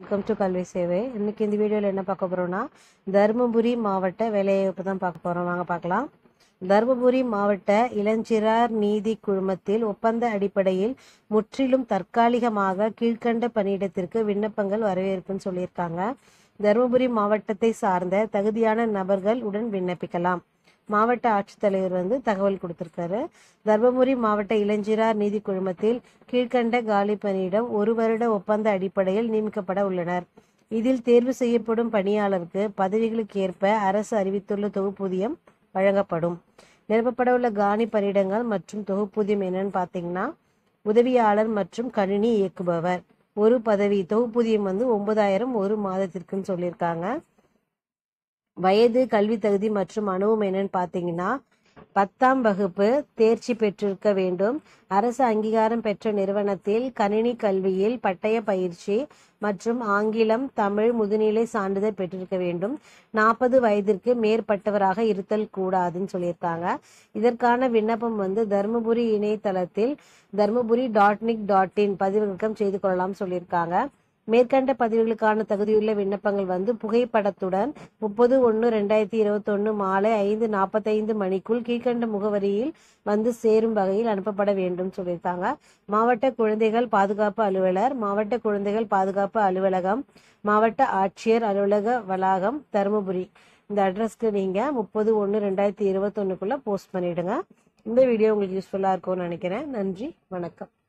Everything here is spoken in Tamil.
வெல்கம் டு கல்வி சேவை இன்னைக்கு இந்த வீடியோவில் என்ன பார்க்க போறோம்னா தருமபுரி மாவட்ட வேலைவாய்ப்பு தான் பார்க்க போறோம் வாங்க பார்க்கலாம் தருமபுரி மாவட்ட இளஞ்சிறார் நீதி குழுமத்தில் ஒப்பந்த அடிப்படையில் முற்றிலும் தற்காலிகமாக கீழ்க்கண்ட பணியிடத்திற்கு விண்ணப்பங்கள் வரவேற்புன்னு சொல்லியிருக்காங்க தருமபுரி மாவட்டத்தை சார்ந்த தகுதியான நபர்கள் உடன் விண்ணப்பிக்கலாம் மாவட்ட ஆட்சித்தலைவர் வந்து தகவல் கொடுத்திருக்காரு தர்மபுரி மாவட்ட இளஞ்சிறார் நீதி குழுமத்தில் கீழ்கண்ட காலி பணியிடம் ஒரு வருட ஒப்பந்த அடிப்படையில் நியமிக்கப்பட உள்ளனர் இதில் தேர்வு செய்யப்படும் பணியாளருக்கு பதவிகளுக்கு ஏற்ப அரசு அறிவித்துள்ள தொகுப்பூதியம் வழங்கப்படும் நிரப்பப்பட உள்ள காலி பணியிடங்கள் மற்றும் தொகுப்பூதியம் என்னன்னு பார்த்தீங்கன்னா உதவியாளர் மற்றும் கணினி இயக்குபவர் ஒரு பதவி தொகுப்பூதியம் வந்து ஒன்பதாயிரம் ஒரு மாதத்திற்குன்னு சொல்லியிருக்காங்க வயது கல்வி தகுதி மற்றும் அனுபவம் என்னன்னு பார்த்தீங்கன்னா பத்தாம் வகுப்பு தேர்ச்சி பெற்றிருக்க வேண்டும் அரசு அங்கீகாரம் பெற்ற நிறுவனத்தில் கணினி கல்வியில் பட்டய பயிற்சி மற்றும் ஆங்கிலம் தமிழ் முதுநிலை சான்றிதழ் பெற்றிருக்க வேண்டும் நாற்பது வயதிற்கு மேற்பட்டவராக இருத்தல் கூடாதுன்னு சொல்லியிருக்காங்க இதற்கான விண்ணப்பம் வந்து தருமபுரி இணையதளத்தில் Dharmapuri dot NIC dot in பதிவிறக்கம் செய்து கொள்ளலாம் சொல்லியிருக்காங்க மேற்கண்ட பதிவுகளுக்கான தகுதியுள்ள விண்ணப்பங்கள் வந்து புகைப்படத்துடன் முப்பது ஒன்று ரெண்டாயிரத்தி இருபத்தொன்று மாலை ஐந்து நாற்பத்தைந்து மணிக்குள் கீழ்கண்ட முகவரியில் வந்து சேரும் வகையில் அனுப்பப்பட வேண்டும் சொல்லியிருக்காங்க மாவட்ட குழந்தைகள் பாதுகாப்பு அலுவலர் மாவட்ட குழந்தைகள் பாதுகாப்பு அலுவலகம் மாவட்ட ஆட்சியர் அலுவலக வளாகம் தருமபுரி இந்த அட்ரஸ்க்கு நீங்கள் முப்பது ஒன்று ரெண்டாயிரத்தி இருபத்தொன்னுக்குள்ளே போஸ்ட் பண்ணிவிடுங்க இந்த வீடியோ உங்களுக்கு யூஸ்ஃபுல்லாக இருக்கும்னு நினைக்கிறேன் நன்றி வணக்கம்